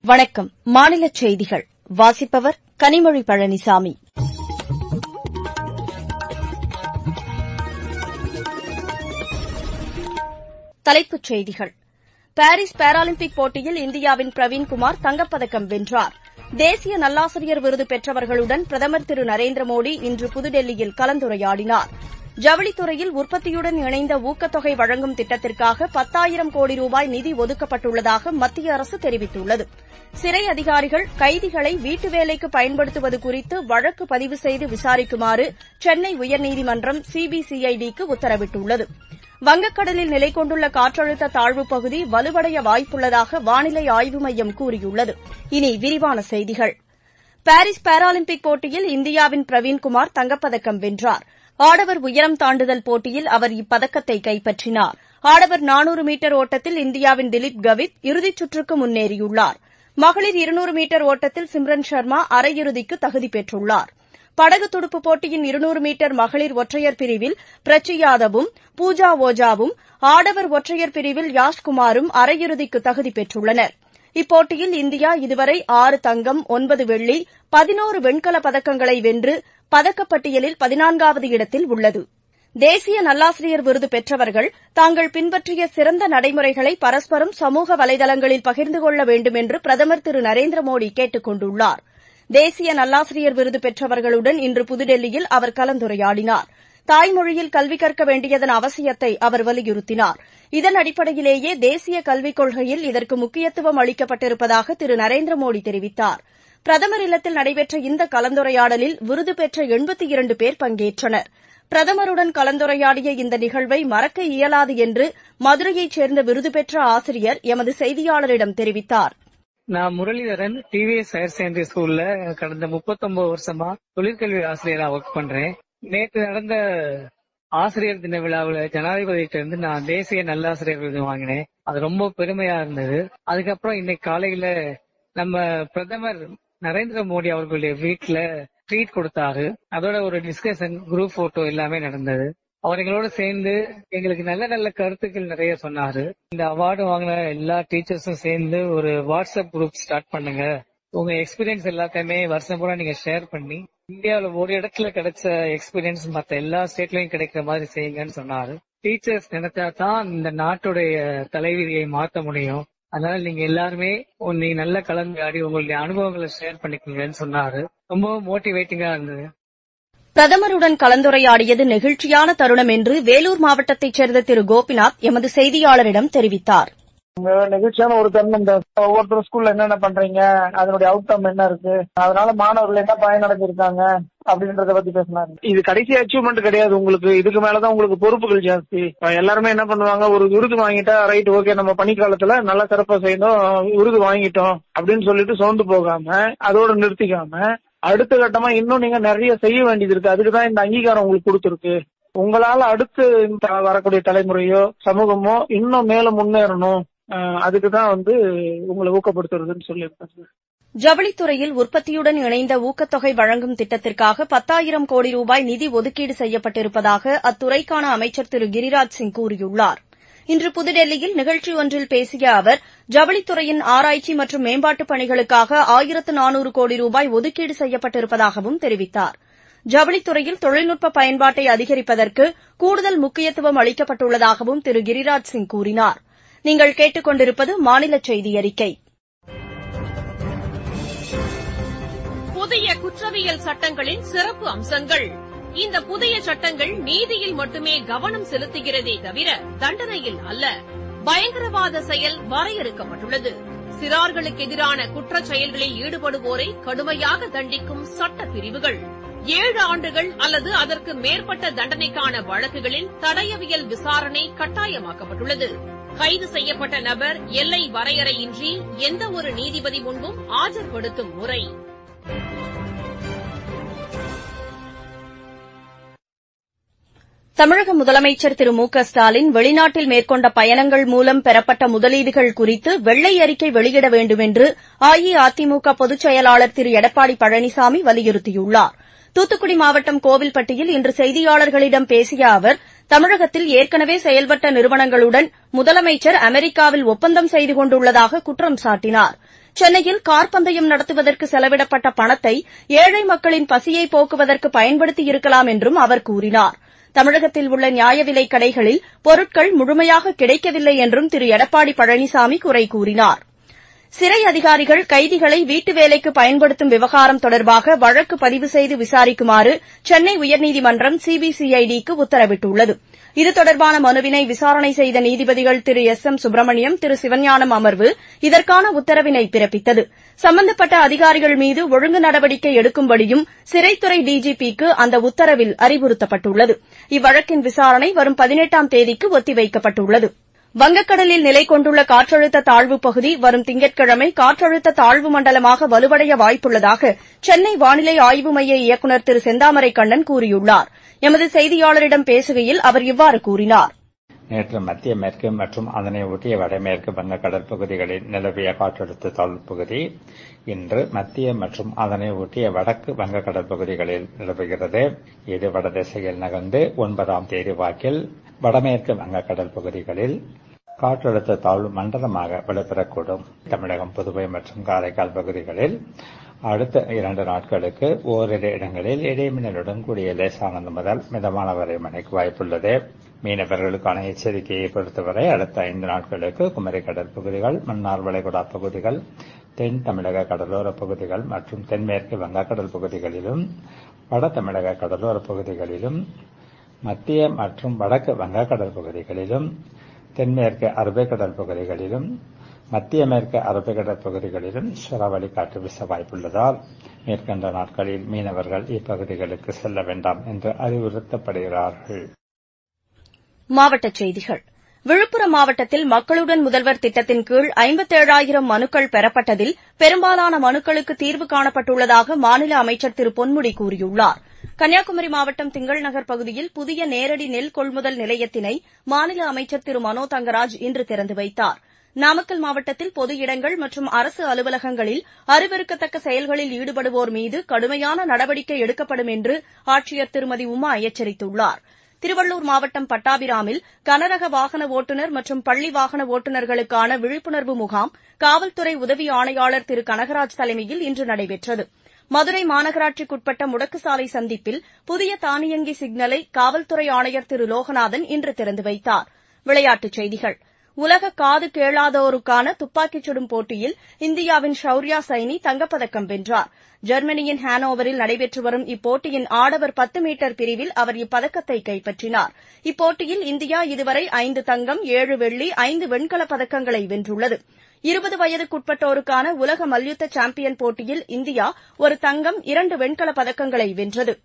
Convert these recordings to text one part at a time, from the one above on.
வணக்கம் மாநிலச் செய்திகள் வாசிப்பவர் கனிமொழி பழனிசாமி தலைப்புச் செய்திகள் பாரிஸ் பாராலிம்பிக் போட்டியில் இந்தியாவின் பிரவீன்குமார் தங்கப்பதக்கம் வென்றார் தேசிய நல்லாசிரியர் விருது பெற்றவர்களுடன் பிரதமர் திரு நரேந்திர மோடி இன்று புதுடெல்லியில் கலந்துரையாடினார் ஜவுளித்துறையில் உற்பத்தியுடன் இணைந்த ஊக்கத்தொகை வழங்கும் திட்டத்திற்காக பத்தாயிரம் கோடி ரூபாய் நிதி ஒதுக்கப்பட்டுள்ளதாக மத்திய அரசு தெரிவித்துள்ளது சிறை அதிகாரிகள் கைதிகளை வீட்டு வேலைக்கு பயன்படுத்துவது குறித்து வழக்கு பதிவு செய்து விசாரிக்குமாறு சென்னை உயர்நீதிமன்றம் சிபிசிஐடிக்கு உத்தரவிட்டுள்ளது வங்கக்கடலில் நிலை கொண்டுள்ள காற்றழுத்த தாழ்வுப் பகுதி வலுவடைய வாய்ப்புள்ளதாக வானிலை ஆய்வு மையம் கூறியுள்ளது இனி விரிவான செய்திகள் பாரிஸ் பாராலிம்பிக் போட்டியில் இந்தியாவின் பிரவீன்குமார் தங்கப்பதக்கம் வென்றார் ஆடவர் உயரம் தாண்டுதல் போட்டியில் அவர் இப்பதக்கத்தை கைப்பற்றினார் ஆடவர் நானூறு மீட்டர் ஓட்டத்தில் இந்தியாவின் திலீப் கவித் இறுதிச் சுற்றுக்கு முன்னேறியுள்ளார் மகளிர் இருநூறு மீட்டர் ஓட்டத்தில் சிம்ரன் ஷர்மா அரையிறுதிக்கு தகுதி பெற்றுள்ளார் படகு துடுப்பு போட்டியின் இருநூறு மீட்டர் மகளிர் ஒற்றையர் பிரிவில் பிரச்சி யாதவும் பூஜா ஓஜாவும் ஆடவர் ஒற்றையர் பிரிவில் யாஷ்குமாரும் அரையிறுதிக்கு தகுதி பெற்றுள்ளனர் இப்போட்டியில் இந்தியா இதுவரை ஆறு தங்கம் ஒன்பது வெள்ளி பதினோரு வெண்கலப் பதக்கங்களை வென்று பதக்கப்பட்டியலில் பதினான்காவது இடத்தில் உள்ளது தேசிய நல்லாசிரியர் விருது பெற்றவர்கள் தாங்கள் பின்பற்றிய சிறந்த நடைமுறைகளை பரஸ்பரம் சமூக வலைதளங்களில் பகிர்ந்து கொள்ள வேண்டுமென்று பிரதமர் திரு நரேந்திர மோடி கேட்டுக் கொண்டுள்ளார் தேசிய நல்லாசிரியர் விருது பெற்றவர்களுடன் இன்று புதுடெல்லியில் அவர் கலந்துரையாடினார் தாய்மொழியில் கல்வி கற்க வேண்டியதன் அவசியத்தை அவர் வலியுறுத்தினார் இதன் அடிப்படையிலேயே தேசிய கல்விக் கொள்கையில் இதற்கு முக்கியத்துவம் அளிக்கப்பட்டிருப்பதாக திரு நரேந்திர மோடி தெரிவித்தார் பிரதமர் இல்லத்தில் நடைபெற்ற இந்த கலந்துரையாடலில் விருது பெற்ற எண்பத்தி இரண்டு பேர் பங்கேற்றனர் பிரதமருடன் கலந்துரையாடிய இந்த நிகழ்வை மறக்க இயலாது என்று மதுரையைச் சேர்ந்த விருது பெற்ற ஆசிரியர் எமது செய்தியாளரிடம் தெரிவித்தார் நான் முரளிதரன் டிவிஎஸ் ஹையர் செகண்டரி ஸ்கூல்ல கடந்த முப்பத்தொன்பது வருஷமா தொழிற்கல்வி ஆசிரியரா ஒர்க் பண்றேன் நேற்று நடந்த ஆசிரியர் தின விழாவில் ஜனாதிபதியிட்ட இருந்து நான் தேசிய நல்லாசிரியர் விருது வாங்கினேன் அது ரொம்ப பெருமையா இருந்தது அதுக்கப்புறம் இன்னைக்கு காலையில நம்ம பிரதமர் நரேந்திர மோடி அவர்களுடைய வீட்டுல ட்ரீட் கொடுத்தாரு அதோட ஒரு டிஸ்கஷன் குரூப் போட்டோ எல்லாமே நடந்தது அவர் எங்களோட சேர்ந்து எங்களுக்கு நல்ல நல்ல கருத்துக்கள் நிறைய சொன்னாரு இந்த அவார்டு வாங்கின எல்லா டீச்சர்ஸும் சேர்ந்து ஒரு வாட்ஸ்அப் குரூப் ஸ்டார்ட் பண்ணுங்க உங்க எக்ஸ்பீரியன்ஸ் எல்லாத்தையுமே வருஷம் பூரா நீங்க ஷேர் பண்ணி இந்தியாவில் ஒரு இடத்துல கிடைச்ச எக்ஸ்பீரியன்ஸ் மத்த எல்லா ஸ்டேட்லயும் கிடைக்கிற மாதிரி செய்யுங்கன்னு சொன்னாரு டீச்சர்ஸ் நினைச்சா தான் இந்த நாட்டுடைய தலைவிதியை மாற்ற முடியும் அதனால நீங்க எல்லாருமே நீங்க நல்ல கலந்துரையாடி உங்களுடைய அனுபவங்களை ஷேர் பண்ணிக்கோங்கன்னு சொன்னாரு ரொம்ப மோட்டிவேட்டிங்கா இருந்தது பிரதமருடன் கலந்துரையாடியது நெகிழ்ச்சியான தருணம் என்று வேலூர் மாவட்டத்தைச் சேர்ந்த திரு கோபிநாத் எமது செய்தியாளரிடம் தெரிவித்தார் நெகிழ்ச்சியான ஒரு தருணம் தான் ஒவ்வொருத்தரும் ஸ்கூல்ல என்னென்ன பண்றீங்க அதனுடைய அவுட்கம் என்ன இருக்கு அதனால மாணவர்கள் என்ன பயன் அடைஞ்சிருக்காங்க அப்படின்றத பத்தி பேசினாரு இது கடைசி அச்சீவ்மெண்ட் கிடையாது உங்களுக்கு இதுக்கு மேலதான் உங்களுக்கு பொறுப்புகள் ஜாஸ்தி எல்லாருமே என்ன பண்ணுவாங்க ஒரு விருது வாங்கிட்டா ரைட் ஓகே நம்ம பணிக்காலத்துல நல்லா சிறப்பா செய்யணும் விருது வாங்கிட்டோம் அப்படின்னு சொல்லிட்டு சோர்ந்து போகாம அதோட நிறுத்திக்காம அடுத்த கட்டமா இன்னும் நீங்க நிறைய செய்ய வேண்டியது இருக்கு அதுக்குதான் இந்த அங்கீகாரம் உங்களுக்கு கொடுத்துருக்கு உங்களால அடுத்து வரக்கூடிய தலைமுறையோ சமூகமோ இன்னும் மேல முன்னேறணும் அதுக்குதான் வந்து உங்களை ஊக்கப்படுத்துறதுன்னு சொல்லியிருக்காங்க ஜவுளித்துறையில் உற்பத்தியுடன் இணைந்த ஊக்கத்தொகை வழங்கும் திட்டத்திற்காக பத்தாயிரம் கோடி ரூபாய் நிதி ஒதுக்கீடு செய்யப்பட்டிருப்பதாக அத்துறைக்கான அமைச்சர் திரு கிரிராஜ் சிங் கூறியுள்ளார் இன்று புதுடெல்லியில் நிகழ்ச்சி ஒன்றில் பேசிய அவர் ஜவுளித்துறையின் ஆராய்ச்சி மற்றும் மேம்பாட்டுப் பணிகளுக்காக ஆயிரத்து நானூறு கோடி ரூபாய் ஒதுக்கீடு செய்யப்பட்டிருப்பதாகவும் தெரிவித்தார் ஜவுளித்துறையில் தொழில்நுட்ப பயன்பாட்டை அதிகரிப்பதற்கு கூடுதல் முக்கியத்துவம் அளிக்கப்பட்டுள்ளதாகவும் திரு கிரிராஜ் சிங் கூறினார் நீங்கள் கேட்டுக் கொண்டிருப்பது மாநில செய்தி அறிக்கை புதிய குற்றவியல் சட்டங்களின் சிறப்பு அம்சங்கள் இந்த புதிய சட்டங்கள் நீதியில் மட்டுமே கவனம் செலுத்துகிறதே தவிர தண்டனையில் அல்ல பயங்கரவாத செயல் வரையறுக்கப்பட்டுள்ளது சிறார்களுக்கு எதிரான குற்றச் செயல்களில் ஈடுபடுவோரை கடுமையாக தண்டிக்கும் சட்ட பிரிவுகள் ஏழு ஆண்டுகள் அல்லது அதற்கு மேற்பட்ட தண்டனைக்கான வழக்குகளில் தடயவியல் விசாரணை கட்டாயமாக்கப்பட்டுள்ளது கைது செய்யப்பட்ட நபர் எல்லை வரையறையின்றி எந்த ஒரு நீதிபதி முன்பும் ஆஜர்படுத்தும் முறை தமிழக முதலமைச்சர் திரு மு க ஸ்டாலின் வெளிநாட்டில் மேற்கொண்ட பயணங்கள் மூலம் பெறப்பட்ட முதலீடுகள் குறித்து வெள்ளை அறிக்கை வெளியிட வேண்டுமென்று அஇஅதிமுக பொதுச் செயலாளர் திரு எடப்பாடி பழனிசாமி வலியுறுத்தியுள்ளார் தூத்துக்குடி மாவட்டம் கோவில்பட்டியில் இன்று செய்தியாளர்களிடம் பேசிய அவர் தமிழகத்தில் ஏற்கனவே செயல்பட்ட நிறுவனங்களுடன் முதலமைச்சர் அமெரிக்காவில் ஒப்பந்தம் செய்து கொண்டுள்ளதாக குற்றம் சாட்டினார் சென்னையில் கார் பந்தயம் நடத்துவதற்கு செலவிடப்பட்ட பணத்தை ஏழை மக்களின் பசியை போக்குவதற்கு பயன்படுத்தியிருக்கலாம் என்றும் அவர் கூறினார் தமிழகத்தில் உள்ள நியாய விலைக் கடைகளில் பொருட்கள் முழுமையாக கிடைக்கவில்லை என்றும் திரு எடப்பாடி பழனிசாமி குறை கூறினார் சிறை அதிகாரிகள் கைதிகளை வீட்டு வேலைக்கு பயன்படுத்தும் விவகாரம் தொடர்பாக வழக்கு பதிவு செய்து விசாரிக்குமாறு சென்னை உயர்நீதிமன்றம் சிபிசிஐடிக்கு உத்தரவிட்டுள்ளது இது தொடர்பான மனுவினை விசாரணை செய்த நீதிபதிகள் திரு எஸ் எம் சுப்பிரமணியம் திரு சிவஞானம் அமர்வு இதற்கான உத்தரவினை பிறப்பித்தது சம்பந்தப்பட்ட அதிகாரிகள் மீது ஒழுங்கு நடவடிக்கை எடுக்கும்படியும் சிறைத்துறை டிஜிபிக்கு அந்த உத்தரவில் அறிவுறுத்தப்பட்டுள்ளது இவ்வழக்கின் விசாரணை வரும் பதினெட்டாம் தேதிக்கு ஒத்திவைக்கப்பட்டுள்ளது வங்கக்கடலில் நிலை கொண்டுள்ள காற்றழுத்த தாழ்வுப் பகுதி வரும் திங்கட்கிழமை காற்றழுத்த தாழ்வு மண்டலமாக வலுவடைய வாய்ப்புள்ளதாக சென்னை வானிலை ஆய்வு மைய இயக்குநர் திரு செந்தாமரை கண்ணன் கூறியுள்ளார் எமது செய்தியாளரிடம் பேசுகையில் அவர் இவ்வாறு கூறினார் நேற்று மத்திய மேற்கு மற்றும் அதனை ஒட்டிய வடமேற்கு வங்கக்கடல் பகுதிகளில் நிலவிய காற்றழுத்த தாழ்வு பகுதி இன்று மத்திய மற்றும் அதனை ஒட்டிய வடக்கு வங்கக்கடல் பகுதிகளில் நிலவுகிறது இது வடதிசையில் நகர்ந்து ஒன்பதாம் தேதி வாக்கில் வடமேற்கு வங்கக்கடல் பகுதிகளில் காற்றழுத்த தாழ்வு மண்டலமாக வலுப்பெறக்கூடும் தமிழகம் புதுவை மற்றும் காரைக்கால் பகுதிகளில் அடுத்த இரண்டு நாட்களுக்கு ஓரிரு இடங்களில் இடைமின்னலுடன் கூடிய லேசானது முதல் மிதமான வரை மழைக்கு வாய்ப்புள்ளது மீனவர்களுக்கான எச்சரிக்கையை பொறுத்தவரை அடுத்த ஐந்து நாட்களுக்கு குமரி கடல் பகுதிகள் மன்னார் வளைகுடா பகுதிகள் தென் தமிழக கடலோர பகுதிகள் மற்றும் தென்மேற்கு வங்கக்கடல் பகுதிகளிலும் வட தமிழக கடலோர பகுதிகளிலும் மத்திய மற்றும் வடக்கு வங்கக்கடல் பகுதிகளிலும் தென்மேற்கு அரபிக்கடல் பகுதிகளிலும் மத்திய மேற்கு அரபிக்கடல் பகுதிகளிலும் சூறாவளி காற்று வீச வாய்ப்புள்ளதால் மேற்கண்ட நாட்களில் மீனவர்கள் இப்பகுதிகளுக்கு செல்ல வேண்டாம் என்று அறிவுறுத்தப்படுகிறார்கள் மாவட்டச் செய்திகள் விழுப்புரம் மாவட்டத்தில் மக்களுடன் முதல்வர் திட்டத்தின் கீழ் ஐம்பத்தேழாயிரம் மனுக்கள் பெறப்பட்டதில் பெரும்பாலான மனுக்களுக்கு தீர்வு காணப்பட்டுள்ளதாக மாநில அமைச்சர் திரு பொன்முடி கூறியுள்ளார் கன்னியாகுமரி மாவட்டம் திங்கள் நகர் பகுதியில் புதிய நேரடி நெல் கொள்முதல் நிலையத்தினை மாநில அமைச்சர் திரு மனோ தங்கராஜ் இன்று திறந்து வைத்தார் நாமக்கல் மாவட்டத்தில் பொது இடங்கள் மற்றும் அரசு அலுவலகங்களில் அருவருக்கத்தக்க செயல்களில் ஈடுபடுவோர் மீது கடுமையான நடவடிக்கை எடுக்கப்படும் என்று ஆட்சியர் திருமதி உமா எச்சரித்துள்ளார் திருவள்ளூர் மாவட்டம் பட்டாபிராமில் கனரக வாகன ஓட்டுநர் மற்றும் பள்ளி வாகன ஓட்டுநர்களுக்கான விழிப்புணர்வு முகாம் காவல்துறை உதவி ஆணையாளர் திரு கனகராஜ் தலைமையில் இன்று நடைபெற்றது மதுரை மாநகராட்சிக்குட்பட்ட முடக்குசாலை சந்திப்பில் புதிய தானியங்கி சிக்னலை காவல்துறை ஆணையர் திரு லோகநாதன் இன்று திறந்து வைத்தார் விளையாட்டுச் செய்திகள் உலக காது கேளாதோருக்கான துப்பாக்கிச் சுடும் போட்டியில் இந்தியாவின் ஷௌர்யா சைனி தங்கப்பதக்கம் வென்றார் ஜெர்மனியின் ஹானோவரில் நடைபெற்று வரும் இப்போட்டியின் ஆடவர் பத்து மீட்டர் பிரிவில் அவர் இப்பதக்கத்தை கைப்பற்றினார் இப்போட்டியில் இந்தியா இதுவரை ஐந்து தங்கம் ஏழு வெள்ளி ஐந்து வெண்கலப் பதக்கங்களை வென்றுள்ளது இருபது வயதுக்குட்பட்டோருக்கான உலக மல்யுத்த சாம்பியன் போட்டியில் இந்தியா ஒரு தங்கம் இரண்டு வெண்கலப் பதக்கங்களை வென்றது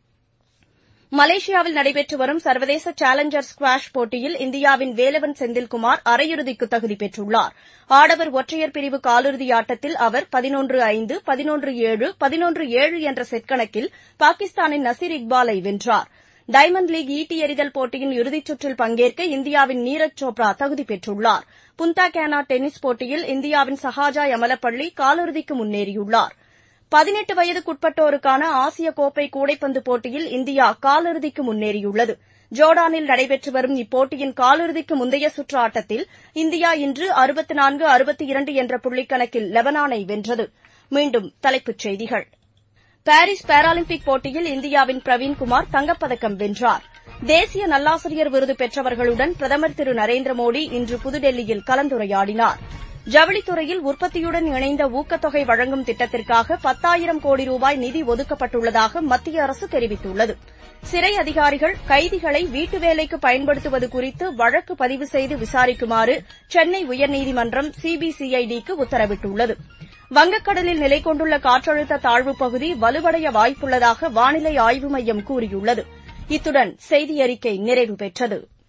மலேசியாவில் நடைபெற்று வரும் சர்வதேச சேலஞ்சர் ஸ்குவாஷ் போட்டியில் இந்தியாவின் வேலவன் செந்தில்குமார் அரையிறுதிக்கு தகுதி பெற்றுள்ளார் ஆடவர் ஒற்றையர் பிரிவு காலிறுதி ஆட்டத்தில் அவர் பதினொன்று ஐந்து பதினொன்று ஏழு பதினொன்று ஏழு என்ற செட் கணக்கில் பாகிஸ்தானின் நசீர் இக்பாலை வென்றார் டைமண்ட் லீக் ஈட்டி எறிதல் போட்டியின் இறுதிச் சுற்றில் பங்கேற்க இந்தியாவின் நீரஜ் சோப்ரா தகுதி பெற்றுள்ளார் புந்தா கேனா டென்னிஸ் போட்டியில் இந்தியாவின் சஹாஜா யமலப்பள்ளி காலிறுதிக்கு முன்னேறியுள்ளார் பதினெட்டு வயதுக்குட்பட்டோருக்கான ஆசிய கோப்பை கூடைப்பந்து போட்டியில் இந்தியா காலிறுதிக்கு முன்னேறியுள்ளது ஜோர்டானில் நடைபெற்று வரும் இப்போட்டியின் காலிறுதிக்கு முந்தைய சுற்று ஆட்டத்தில் இந்தியா இன்று அறுபத்து நான்கு அறுபத்தி இரண்டு என்ற புள்ளிக்கணக்கில் லெபனானை வென்றது மீண்டும் தலைப்புச் செய்திகள் பாரிஸ் பாராலிம்பிக் போட்டியில் இந்தியாவின் பிரவீன்குமார் தங்கப்பதக்கம் வென்றார் தேசிய நல்லாசிரியர் விருது பெற்றவர்களுடன் பிரதமர் திரு நரேந்திர மோடி இன்று புதுடெல்லியில் கலந்துரையாடினார் ஜவுளித்துறையில் உற்பத்தியுடன் இணைந்த ஊக்கத்தொகை வழங்கும் திட்டத்திற்காக பத்தாயிரம் கோடி ரூபாய் நிதி ஒதுக்கப்பட்டுள்ளதாக மத்திய அரசு தெரிவித்துள்ளது சிறை அதிகாரிகள் கைதிகளை வீட்டு வேலைக்கு பயன்படுத்துவது குறித்து வழக்கு பதிவு செய்து விசாரிக்குமாறு சென்னை உயர்நீதிமன்றம் சிபிசிஐடிக்கு உத்தரவிட்டுள்ளது வங்கக்கடலில் நிலை கொண்டுள்ள காற்றழுத்த தாழ்வுப் பகுதி வலுவடைய வாய்ப்புள்ளதாக வானிலை ஆய்வு மையம் கூறியுள்ளது இத்துடன் செய்தியறிக்கை நிறைவு பெற்றது